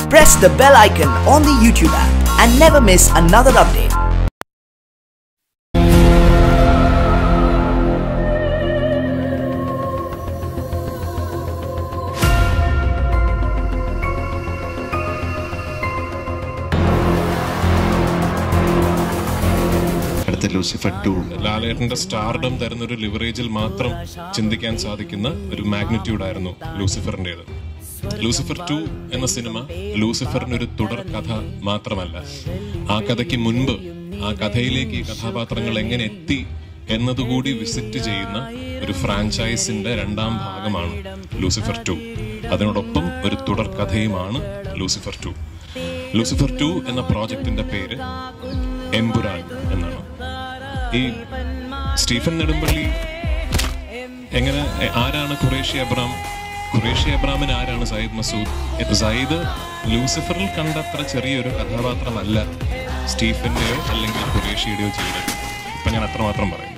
press the bell icon on the YouTube app and never miss another update. അടുത്ത Lucifer two ലാലേട്ടന്റെ stardom തരുന്ന ഒരു ലിവറേജിൽ മാത്രം ചിന്തിക്കാൻ സാധിക്കുന്ന ഒരു മാഗ്നിറ്റ്യൂഡ് ആയിരുന്നു ലൂസിഫറിൻ്റെത് ലൂസിഫർ ടു എന്ന സിനിമ ലൂസിഫറിന് ഒരു തുടർ കഥ മാത്രമല്ല ആ കഥയ്ക്ക് മുൻപ് ആ കഥയിലേക്ക് ഈ കഥാപാത്രങ്ങൾ എങ്ങനെ എത്തി എന്നതുകൂടി വിസിറ്റ് ചെയ്യുന്ന ഒരു ഫ്രാഞ്ചൈസിന്റെ രണ്ടാം ഭാഗമാണ് ലൂസിഫർ ടു അതിനോടൊപ്പം ഒരു തുടർ കഥയുമാണ് ലൂസിഫർ ടു ലൂസിഫർ ടു എന്ന പ്രോജക്റ്റിന്റെ പേര് എംപുരാൻ എന്നാണ് ഈ സ്റ്റീഫൻ നെടുമ്പള്ളി എങ്ങനെ എ- ആരാണ് ഖുറേഷി അബ്രാം ഖുറേഷി അബ്രാമിന് ആരാണ് സയ്യിദ് മസൂദ് സയ്യിദ് ലൂസിഫറിൽ കണ്ടത്ര ചെറിയൊരു കഥാപാത്രമല്ല സ്റ്റീഫന്റെയോ അല്ലെങ്കിൽ ഖുറേഷിയുടെയോ ജീവിതത്തിൽ ഇപ്പൊ ഞാൻ അത്രമാത്രം പറയുന്നു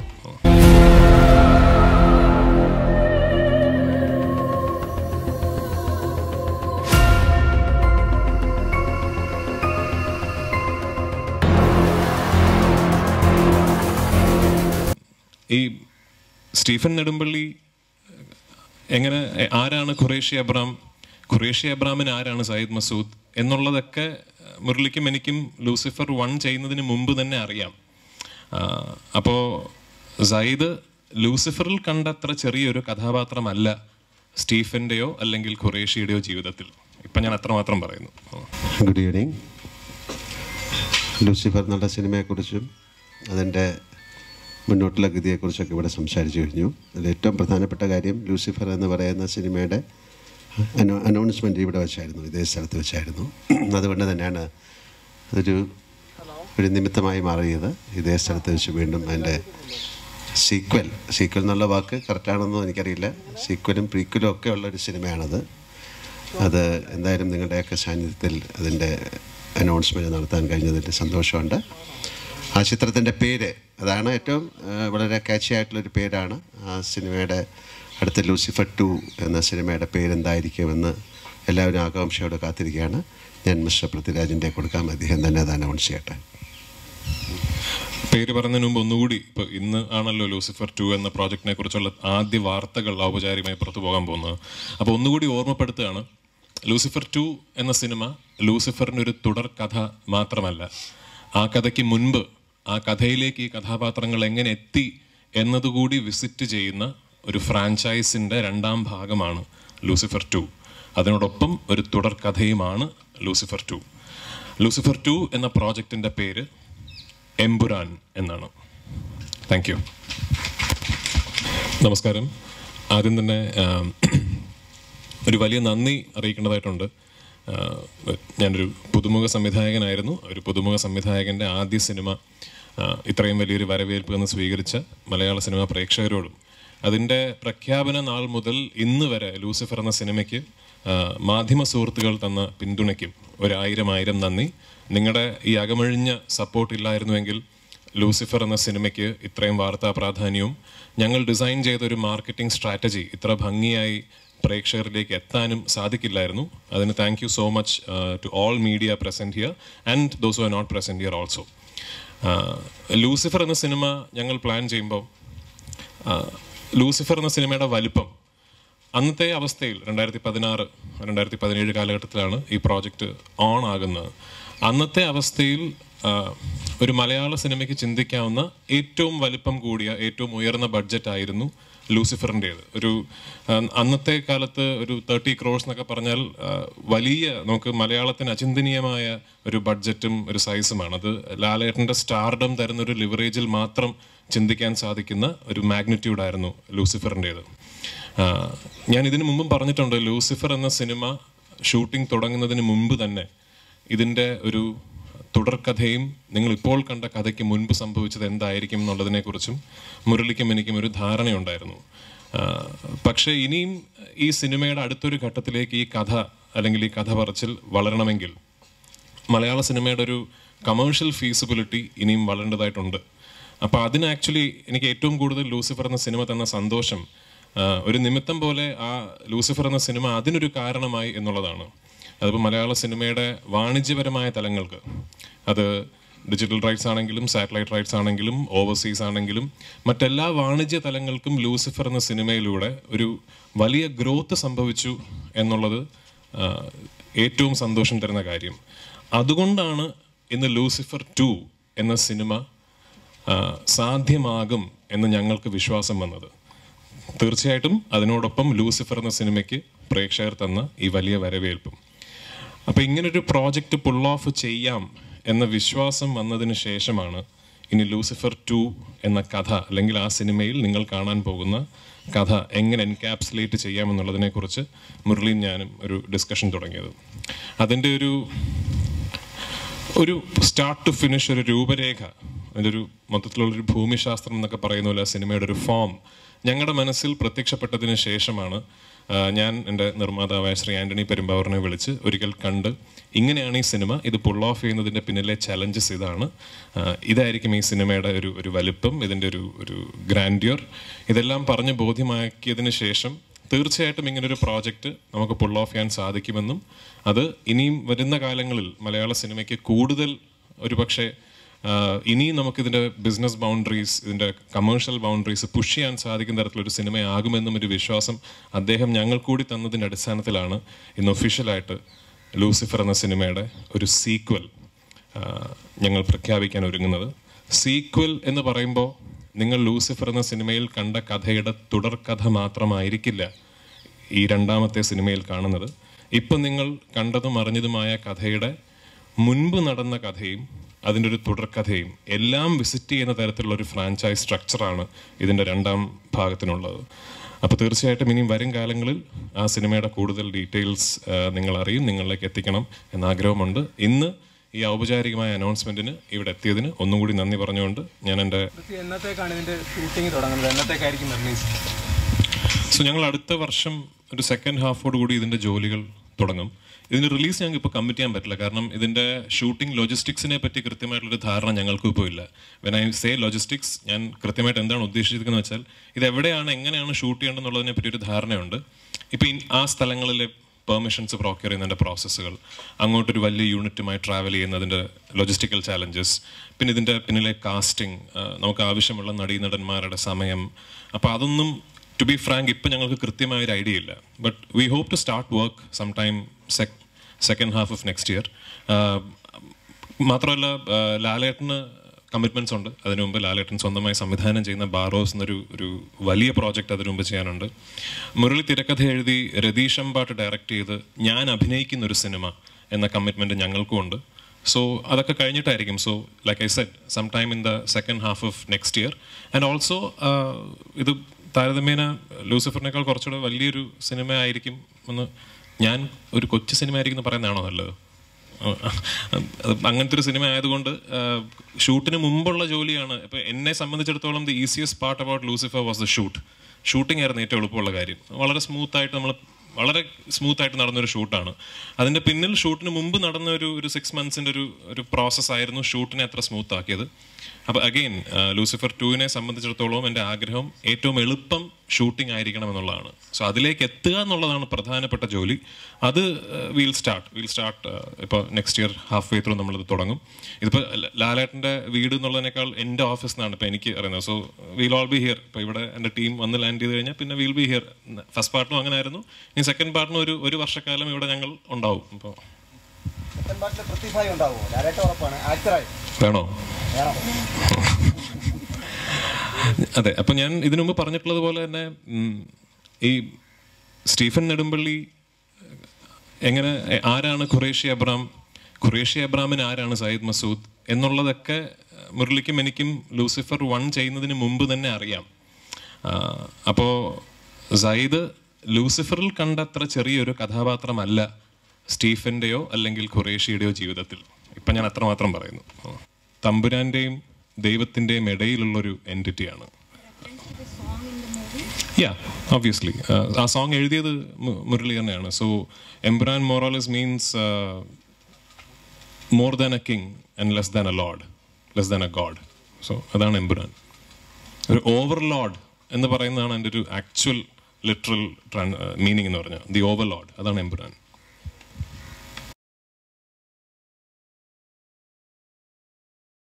ഈ സ്റ്റീഫൻ നെടുമ്പള്ളി എങ്ങനെ എ- ആരാണ് ഖുറേഷി അബ്രാം ഖുറേഷി അബ്രാമിന് ആരാണ് സയ്യിദ് മസൂദ് എന്നുള്ളതൊക്കെ മുരളിക്കും എനിക്കും ലൂസിഫർ വൺ ചെയ്യുന്നതിന് മുമ്പ് തന്നെ അറിയാം ആ, അപ്പോ സയ്യിദ് ലൂസിഫറിൽ കണ്ടത്ര ചെറിയൊരു കഥാപാത്രമല്ല സ്റ്റീഫന്റെയോ അല്ലെങ്കിൽ ഖുറേഷിയുടെയോ ജീവിതത്തിൽ ഇപ്പൊ ഞാൻ അത്രമാത്രം പറയുന്നു ഗുഡ് ഈവനിങ് ലൂസിഫർ എന്നുള്ള സിനിമയെക്കുറിച്ചും അതിൻ്റെ മുന്നോട്ടുള്ള ഗതിയെക്കുറിച്ചൊക്കെ ഇവിടെ സംസാരിച്ചു കഴിഞ്ഞു അതിൽ ഏറ്റവും പ്രധാനപ്പെട്ട കാര്യം ലൂസിഫർ എന്ന് പറയുന്ന സിനിമയുടെ അനൗൺസ്മെൻറ്റ് ഇവിടെ വെച്ചായിരുന്നു ഇതേ സ്ഥലത്ത് വെച്ചായിരുന്നു അതുകൊണ്ട് തന്നെയാണ് അതൊരു ഒരു നിമിത്തമായി മാറിയത് ഇതേ സ്ഥലത്ത് വെച്ച് വീണ്ടും അതിൻ്റെ സീക്വൽ സീക്വൽ എന്നുള്ള വാക്ക് കറക്റ്റാണെന്നോ എനിക്കറിയില്ല സീക്വലും പ്രീക്വലും ഒക്കെ ഉള്ള ഒരു സിനിമയാണത് അത് എന്തായാലും നിങ്ങളുടെയൊക്കെ സാന്നിധ്യത്തിൽ അതിൻ്റെ അനൗൺസ്മെൻറ്റ് നടത്താൻ കഴിഞ്ഞതിൻ്റെ സന്തോഷമുണ്ട് ആ ചിത്രത്തിൻ്റെ പേര് അതാണ് ഏറ്റവും ആ, വളരെ കാച്ചി ആയിട്ടുള്ളൊരു പേരാണ് ആ സിനിമയുടെ അടുത്ത ലൂസിഫർ ടു എന്ന സിനിമയുടെ പേരെന്തായിരിക്കുമെന്ന് എല്ലാവരും ആകാംക്ഷയോടെ കാത്തിരിക്കുകയാണ് ഞാൻ മിസ്റ്റർ പൃഥ്വിരാജിൻ്റെ കൊടുക്കാം അദ്ദേഹം തന്നെ അത് അനൗൺസ് ചെയ്യട്ടെ പേര് പറഞ്ഞതിന് മുമ്പ് ഒന്നുകൂടി ഇപ്പൊ ഇന്ന് ആണല്ലോ ലൂസിഫർ ടു എന്ന പ്രോജക്റ്റിനെ കുറിച്ചുള്ള ആദ്യ വാർത്തകൾ ഔപചാരികമായി പുറത്തു പോകാൻ പോകുന്നത് അപ്പോൾ ഒന്നുകൂടി ഓർമ്മപ്പെടുത്തുകയാണ് ലൂസിഫർ ടു എന്ന സിനിമ ലൂസിഫറിന് ഒരു തുടർ കഥ മാത്രമല്ല ആ കഥയ്ക്ക് മുൻപ് ആ കഥയിലേക്ക് ഈ കഥാപാത്രങ്ങൾ എങ്ങനെ എത്തി എന്നതുകൂടി വിസിറ്റ് ചെയ്യുന്ന ഒരു ഫ്രാഞ്ചൈസിന്റെ രണ്ടാം ഭാഗമാണ് ലൂസിഫർ ടു അതിനോടൊപ്പം ഒരു തുടർ കഥയുമാണ് ലൂസിഫർ ടു ലൂസിഫർ ടു എന്ന പ്രോജക്റ്റിന്റെ പേര് എംപുരാൻ എന്നാണ് താങ്ക് യു നമസ്കാരം ആദ്യം തന്നെ ആം, ഒരു വലിയ നന്ദി അറിയിക്കേണ്ടതായിട്ടുണ്ട് ആ, ഞാനൊരു പുതുമുഖ സംവിധായകനായിരുന്നു ഒരു പുതുമുഖ സംവിധായകൻ്റെ ആദ്യ സിനിമ ആ, ഇത്രയും വലിയൊരു വരവേൽപ്പ് എന്ന് സ്വീകരിച്ച മലയാള സിനിമ പ്രേക്ഷകരോടും അതിൻ്റെ പ്രഖ്യാപന നാൾ മുതൽ ഇന്ന് വരെ ലൂസിഫർ എന്ന സിനിമയ്ക്ക് ആ, മാധ്യമ സുഹൃത്തുക്കൾ തന്ന പിന്തുണയ്ക്കും ഒരായിരം ആയിരം നന്ദി നിങ്ങളുടെ ഈ അകമഴിഞ്ഞ സപ്പോർട്ട് ഇല്ലായിരുന്നുവെങ്കിൽ ലൂസിഫർ എന്ന സിനിമയ്ക്ക് ഇത്രയും വാർത്താ പ്രാധാന്യവും ഞങ്ങൾ ഡിസൈൻ ചെയ്ത ഒരു മാർക്കറ്റിംഗ് സ്ട്രാറ്റജി ഇത്ര ഭംഗിയായി പ്രേക്ഷകരിലേക്ക് എത്താനും സാധിക്കില്ലായിരുന്നു അതിന് thank you so much to all media present here and those are not present here also Lucifer എന്ന സിനിമ ഞങ്ങൾ പ്ലാൻ ചെയ്യുമ്പോൾ ലൂസിഫർ എന്ന സിനിമയുടെ വലിപ്പം അന്നത്തെ അവസ്ഥയിൽ രണ്ടായിരത്തി പതിനാറ് രണ്ടായിരത്തി പതിനേഴ് കാലഘട്ടത്തിലാണ് ഈ പ്രോജക്റ്റ് ഓൺ ആകുന്നത് അന്നത്തെ അവസ്ഥയിൽ ആ, ഒരു മലയാള സിനിമയ്ക്ക് ചിന്തിക്കാവുന്ന ഏറ്റവും വലിപ്പം കൂടിയ ഏറ്റവും ഉയർന്ന ബഡ്ജറ്റ് ആയിരുന്നു ലൂസിഫറിൻ്റേത് ഒരു ആ, അന്നത്തെ കാലത്ത് ഒരു തേർട്ടി ക്രോഴ്സ് എന്നൊക്കെ പറഞ്ഞാൽ ആ, വലിയ നമുക്ക് മലയാളത്തിന് അചിന്തനീയമായ ഒരു ബഡ്ജറ്റും ഒരു സൈസുമാണ് അത് ലാലേട്ടൻ്റെ സ്റ്റാർഡം തരുന്ന ഒരു ലിവറേജിൽ മാത്രം ചിന്തിക്കാൻ സാധിക്കുന്ന ഒരു മാഗ്നിറ്റ്യൂഡ് ആയിരുന്നു ലൂസിഫറിൻ്റേത് ആഹ് ഞാൻ ഇതിനു മുമ്പും പറഞ്ഞിട്ടുണ്ട് ലൂസിഫർ എന്ന സിനിമ ഷൂട്ടിംഗ് തുടങ്ങുന്നതിന് മുമ്പ് തന്നെ ഇതിൻ്റെ ഒരു തുടർക്കഥയും നിങ്ങൾ ഇപ്പോൾ കണ്ട കഥയ്ക്ക് മുൻപ് സംഭവിച്ചത് എന്തായിരിക്കും എന്നുള്ളതിനെക്കുറിച്ചും മുരളിക്കും എനിക്കും ഒരു ധാരണയുണ്ടായിരുന്നു ആഹ് പക്ഷേ ഇനിയും ഈ സിനിമയുടെ അടുത്തൊരു ഘട്ടത്തിലേക്ക് ഈ കഥ അല്ലെങ്കിൽ ഈ കഥ പറച്ചിൽ വളരണമെങ്കിൽ മലയാള സിനിമയുടെ ഒരു കമേഴ്ഷ്യൽ ഫീസിബിലിറ്റി ഇനിയും വളരേണ്ടതായിട്ടുണ്ട് അപ്പോൾ അതിന് ആക്ച്വലി എനിക്ക് ഏറ്റവും കൂടുതൽ ലൂസിഫർ എന്ന സിനിമ തന്ന സന്തോഷം ആ, ഒരു നിമിത്തം പോലെ ആ ലൂസിഫർ എന്ന സിനിമ അതിനൊരു കാരണമായി എന്നുള്ളതാണ് അതിപ്പോൾ മലയാള സിനിമയുടെ വാണിജ്യപരമായ തലങ്ങൾക്ക് അത് ഡിജിറ്റൽ റൈറ്റ്സ് ആണെങ്കിലും സാറ്റലൈറ്റ് റൈറ്റ്സ് ആണെങ്കിലും ഓവർസീസ് ആണെങ്കിലും മറ്റെല്ലാ വാണിജ്യ തലങ്ങൾക്കും ലൂസിഫർ എന്ന സിനിമയിലൂടെ ഒരു വലിയ ഗ്രോത്ത് സംഭവിച്ചു എന്നുള്ളത് ആ, ഏറ്റവും സന്തോഷം തരുന്ന കാര്യം അതുകൊണ്ടാണ് ഇന്ന് ലൂസിഫർ ടു എന്ന സിനിമ ആ, സാധ്യമാകും എന്ന് ഞങ്ങൾക്ക് വിശ്വാസം വന്നത് തീർച്ചയായിട്ടും അതിനോടൊപ്പം ലൂസിഫർ എന്ന സിനിമയ്ക്ക് പ്രേക്ഷകർ തന്ന ഈ വലിയ വരവേൽപ്പും അപ്പോൾ ഇങ്ങനൊരു പ്രോജക്റ്റ് പുൾ ഓഫ് ചെയ്യാം എന്ന വിശ്വാസം വന്നതിന് ശേഷമാണ് ഇനി ലൂസിഫർ ടു എന്ന കഥ അല്ലെങ്കിൽ ആ സിനിമയിൽ നിങ്ങൾ കാണാൻ പോകുന്ന കഥ എങ്ങനെ എൻകാപ്സുലേറ്റ് ചെയ്യാമെന്നുള്ളതിനെക്കുറിച്ച് മുരളിയും ഞാനും ഒരു ഡിസ്കഷൻ തുടങ്ങിയത് അതിൻ്റെ ഒരു ഒരു സ്റ്റാർട്ട് ടു ഫിനിഷ് ഒരു രൂപരേഖ അതിൻ്റെ ഒരു മൊത്തത്തിലുള്ളൊരു ഭൂമിശാസ്ത്രം എന്നൊക്കെ പറയുന്ന പോലെ ആ സിനിമയുടെ ഒരു ഫോം ഞങ്ങളുടെ മനസ്സിൽ പ്രത്യക്ഷപ്പെട്ടതിന് ശേഷമാണ് ആ, ഞാൻ എൻ്റെ നിർമ്മാതാവായ ശ്രീ ആൻ്റണി പെരുമ്പാവൂറിനെ വിളിച്ച് ഒരിക്കൽ കണ്ട് ഇങ്ങനെയാണ് ഈ സിനിമ ഇത് പുൾ ഓഫ് ചെയ്യുന്നതിൻ്റെ പിന്നിലെ ചലഞ്ചസ് ഇതാണ് ആ, ഇതായിരിക്കും ഈ സിനിമയുടെ ഒരു ഒരു വലുപ്പം ഇതിൻ്റെ ഒരു ഒരു ഗ്രാൻഡ്യൂർ ഇതെല്ലാം പറഞ്ഞ് ബോധ്യമാക്കിയതിന് ശേഷം തീർച്ചയായിട്ടും ഇങ്ങനൊരു പ്രോജക്റ്റ് നമുക്ക് പുൾ ഓഫ് ചെയ്യാൻ സാധിക്കുമെന്നും അത് ഇനിയും വരുന്ന കാലങ്ങളിൽ മലയാള സിനിമയ്ക്ക് കൂടുതൽ ഒരുപക്ഷെ ആഹ്, ഇനിയും നമുക്കിതിൻ്റെ ബിസിനസ് ബൗണ്ടറീസ് ഇതിൻ്റെ കമേഴ്ഷ്യൽ ബൗണ്ടറീസ് പുഷ് ചെയ്യാൻ സാധിക്കുന്ന തരത്തിലൊരു സിനിമയാകുമെന്നും ഒരു വിശ്വാസം അദ്ദേഹം ഞങ്ങൾ കൂടി തന്നതിൻ്റെ അടിസ്ഥാനത്തിലാണ് ഇന്ന് ഒഫീഷ്യലായിട്ട് ലൂസിഫർ എന്ന സിനിമയുടെ ഒരു സീക്വൽ ഞങ്ങൾ പ്രഖ്യാപിക്കാൻ ഒരുങ്ങുന്നത് സീക്വൽ എന്ന് പറയുമ്പോൾ നിങ്ങൾ ലൂസിഫർ എന്ന സിനിമയിൽ കണ്ട കഥയുടെ തുടർക്കഥ മാത്രമായിരിക്കില്ല ഈ രണ്ടാമത്തെ സിനിമയിൽ കാണുന്നത് ഇപ്പം നിങ്ങൾ കണ്ടതും അറിഞ്ഞതുമായ കഥയുടെ മുൻപ് നടന്ന കഥയും അതിൻ്റെ ഒരു തുടർക്കഥയും എല്ലാം വിസിറ്റ് ചെയ്യുന്ന തരത്തിലുള്ള ഒരു ഫ്രാഞ്ചൈസ് സ്ട്രക്ചറാണ് ഇതിൻ്റെ രണ്ടാം ഭാഗത്തിനുള്ളത് അപ്പോൾ തീർച്ചയായിട്ടും ഇനിയും വരും കാലങ്ങളിൽ ആ സിനിമയുടെ കൂടുതൽ ഡീറ്റെയിൽസ് നിങ്ങൾ അറിയും നിങ്ങളിലേക്ക് എത്തിക്കണം എന്ന ആഗ്രഹമുണ്ട് ഇന്ന് ഈ ഔപചാരികമായ അനൗൺസ്മെന്റിന് ഇവിടെ എത്തിയതിന് ഒന്നും കൂടി നന്ദി പറഞ്ഞുകൊണ്ട് ഞാൻ എൻ്റെ കൃത്യം എന്നത്തേക്കാണ് ഇതിന്റെ ഷൂട്ടിംഗ് തുടങ്ങുന്നത് എന്നത്തേക്കായിരിക്കും റിലീസ് സോ ഞങ്ങൾ അടുത്ത വർഷം ഒരു സെക്കൻഡ് ഹാഫോട് കൂടി ഇതിന്റെ ജോലികൾ തുടങ്ങും ഇതിന്റെ റിലീസ് ഞങ്ങൾക്ക് ഇപ്പോൾ കമ്മിറ്റ് ചെയ്യാൻ പറ്റില്ല കാരണം ഇതിന്റെ ഷൂട്ടിംഗ് ലോജിസ്റ്റിക്സിനെ പറ്റി കൃത്യമായിട്ടുള്ളൊരു ധാരണ ഞങ്ങൾക്കും ഇപ്പോൾ ഇല്ല വെൻ ഐ സേ ലോജിസ്റ്റിക്സ് ഞാൻ കൃത്യമായിട്ട് എന്താണ് ഉദ്ദേശിച്ചിരിക്കുന്നത് വെച്ചാൽ ഇത് എവിടെയാണ് എങ്ങനെയാണ് ഷൂട്ട് ചെയ്യേണ്ടതെന്നുള്ളതിനെ പറ്റി ഒരു ധാരണയുണ്ട് ഇപ്പോൾ ആ സ്ഥലങ്ങളിലെ പെർമിഷൻസ് പ്രോക്യൂർ ചെയ്യുന്നതിൻ്റെ പ്രോസസ്സുകൾ അങ്ങോട്ടൊരു വലിയ യൂണിറ്റുമായി ട്രാവൽ ചെയ്യുന്നതിൻ്റെ ലൊജിസ്റ്റിക്കൽ ചാലഞ്ചസ് പിന്നെ ഇതിൻ്റെ പിന്നിലെ കാസ്റ്റിംഗ് നമുക്ക് ആവശ്യമുള്ള നടീനടന്മാരുടെ സമയം അപ്പോൾ അതൊന്നും ടു ബി ഫ്രാങ്ക് ഇപ്പം ഞങ്ങൾക്ക് കൃത്യമായ ഒരു ഐഡിയ ഇല്ല but we hope to start work some time second half of next year മാത്രമല്ല ആ, ലാലേട്ടന് കമ്മിറ്റ്മെന്റ്സ് ഉണ്ട് അതിനു മുമ്പ് ലാലേട്ടൻ സ്വന്തമായി സംവിധാനം ചെയ്യുന്ന ബാറോസ് എന്നൊരു ഒരു വലിയ പ്രോജക്റ്റ് അതിനു മുമ്പ് ചെയ്യാനുണ്ട് മുരളി തിരക്കഥ എഴുതി രതീഷ് അമ്പാട്ട് ഡയറക്റ്റ് ചെയ്ത് ഞാൻ അഭിനയിക്കുന്ന ഒരു സിനിമ എന്ന കമ്മിറ്റ്മെന്റ് ഞങ്ങൾക്കും ഉണ്ട് സോ അതൊക്കെ കഴിഞ്ഞിട്ടായിരിക്കും so like I said some time in the second half of next year and also ഇത് താരതമ്യേന ലൂസിഫറിനേക്കാൾ കുറച്ചുകൂടെ വലിയൊരു സിനിമ ആയിരിക്കും എന്ന് ഞാൻ ഒരു കൊച്ചു സിനിമ ആയിരിക്കും എന്ന് പറയുന്നതാണോ നല്ലത് അത് അങ്ങനത്തെ ഒരു സിനിമ ആയതുകൊണ്ട് ഷൂട്ടിന് മുമ്പുള്ള ജോലിയാണ് ഇപ്പൊ എന്നെ സംബന്ധിച്ചിടത്തോളം the easiest part about Lucifer was the shoot shooting ആയിരുന്നു ഏറ്റവും എളുപ്പമുള്ള കാര്യം വളരെ സ്മൂത്ത് ആയിട്ട് നമ്മൾ വളരെ സ്മൂത്ത് ആയിട്ട് നടന്നൊരു ഷൂട്ടാണ് അതിന്റെ പിന്നിൽ ഷൂട്ടിന് മുമ്പ് നടന്ന ഒരു ഒരു സിക്സ് മന്ത്സിന്റെ ഒരു ഒരു പ്രോസസ് ആയിരുന്നു ഷൂട്ടിനെ അത്ര സ്മൂത്ത് ആക്കിയത് അപ്പോൾ അഗെയിൻ ലൂസിഫർ ടുവിനെ സംബന്ധിച്ചിടത്തോളം എൻ്റെ ആഗ്രഹം ഏറ്റവും എളുപ്പം ഷൂട്ടിംഗ് ആയിരിക്കണം എന്നുള്ളതാണ് സോ അതിലേക്ക് എത്തുക എന്നുള്ളതാണ് പ്രധാനപ്പെട്ട ജോലി അത് വീൽ സ്റ്റാർട്ട് വീൽ സ്റ്റാർട്ട് ഇപ്പോൾ next year halfway through നമ്മളിത് തുടങ്ങും ഇതിപ്പോൾ ലാലേട്ടൻ്റെ വീട് എന്നുള്ളതിനേക്കാൾ എൻ്റെ ഓഫീസ് എന്നാണ് ഇപ്പോൾ എനിക്ക് അറിയുന്നത് so we'll all be here ഇപ്പോൾ ഇവിടെ എൻ്റെ ടീം വന്ന് ലാൻഡ് ചെയ്ത് കഴിഞ്ഞാൽ പിന്നെ വീൽ ബി ഹിയർ ഫസ്റ്റ് പാർട്ടിനും അങ്ങനെ ആയിരുന്നു ഇനി സെക്കൻഡ് പാർട്ടിനും ഒരു ഒരു വർഷക്കാലം ഇവിടെ ഞങ്ങൾ ഉണ്ടാവും ഇപ്പോൾ സെക്കൻഡ് പാർട്ടിൽ പൃഥ്വിഭായി ഉണ്ടാവുമോ ലാലേട്ട ഉറപ്പാണ് ആക്ടറായി വേണോ വേണം അതെ അപ്പൊ ഞാൻ ഇതിനു മുമ്പ് പറഞ്ഞിട്ടുള്ളത് പോലെ തന്നെ ഉം, ഈ സ്റ്റീഫൻ നെടുമ്പള്ളി എങ്ങനെ എ- ആരാണ് ഖുറേഷി അബ്രാം ഖുറേഷി അബ്രാമിന് ആരാണ് സയ്യിദ് മസൂദ് എന്നുള്ളതൊക്കെ മുരളിക്കും എനിക്കും ലൂസിഫർ വൺ ചെയ്യുന്നതിന് മുമ്പ് തന്നെ അറിയാം ആ, അപ്പോ സയ്യിദ് ലൂസിഫറിൽ കണ്ടത്ര ചെറിയൊരു കഥാപാത്രമല്ല സ്റ്റീഫന്റെയോ അല്ലെങ്കിൽ ഖുറേഷിയുടെയോ ജീവിതത്തിൽ ഇപ്പം ഞാൻ അത്രമാത്രം പറയുന്നു തമ്പുരാന്റെയും ദൈവത്തിന്റെയും ഇടയിലുള്ളൊരു എൻറ്റിറ്റിയാണ് യാ ഓബ്വിയസ്ലി ആ സോങ് എഴുതിയത് മു- മുരളി തന്നെയാണ് so Embraan more or less means more than a king and less than a lord less than a god so അതാണ് എംബ്രാൻ ഒരു ഓവർലോഡ് എന്ന് പറയുന്നതാണ് എൻ്റെ ഒരു ആക്ച്വൽ ലിറ്ററൽ മീനിങ് എന്ന് പറഞ്ഞാൽ ദി ഓവർലോഡ് അതാണ് എംബ്രാൻ